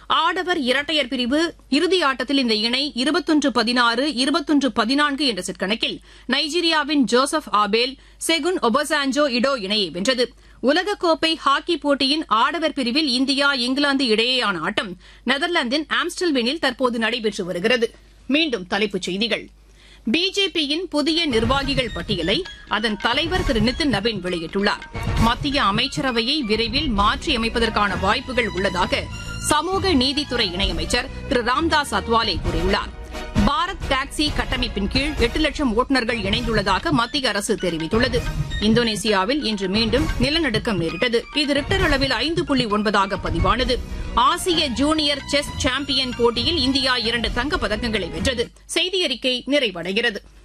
ஆடவர் இரட்டையர் பிரிவு இறுதி ஆட்டத்தில் இந்த இணை இருபத்தொன்று பதினாறு இருபத்தொன்று பதினான்கு என்ற செட் கணக்கில் நைஜீரியாவின் ஜோசப் ஆபேல் செகுன் ஒபசாஞ்சோ இடோ இணையை வென்றது உலகக்கோப்பை ஹாக்கி போட்டியின் ஆடவர் பிரிவில் இந்தியா இங்கிலாந்து இடையேயான ஆட்டம் நெதர்லாந்தின் ஆம்ஸ்டல்வினில் தற்போது நடைபெற்று வருகிறது மீண்டும் தலைப்புச் செய்திகள் பிஜேபியின் புதிய நிர்வாகிகள் பட்டியலை அதன் தலைவர் திரு நிதின் நவீன் வெளியிட்டுள்ளார் மத்திய அமைச்சரவையை விரைவில் மாற்றியமைப்பதற்கான வாய்ப்புகள் உள்ளதாக சமூக நீதித்துறை இணையமைச்சர் திரு ராம்தாஸ் அத்வாலே கூறியுள்ளார் பாரத் டாக்ஸி கட்டமைப்பின் கீழ் எட்டு லட்சம் ஓட்டுநர்கள் இணைந்துள்ளதாக மத்திய அரசு தெரிவித்துள்ளது இந்தோனேசியாவில் இன்று மீண்டும் நிலநடுக்கம் நேரிட்டது இது ரிக்டர் அளவில் ஐந்து புள்ளி ஒன்பதாக பதிவானது ஆசிய ஜூனியர் செஸ் சாம்பியன் போட்டியில் இந்தியா இரண்டு தங்கப் பதக்கங்களை வென்றது செய்தி அறிக்கை நிறைவடைகிறது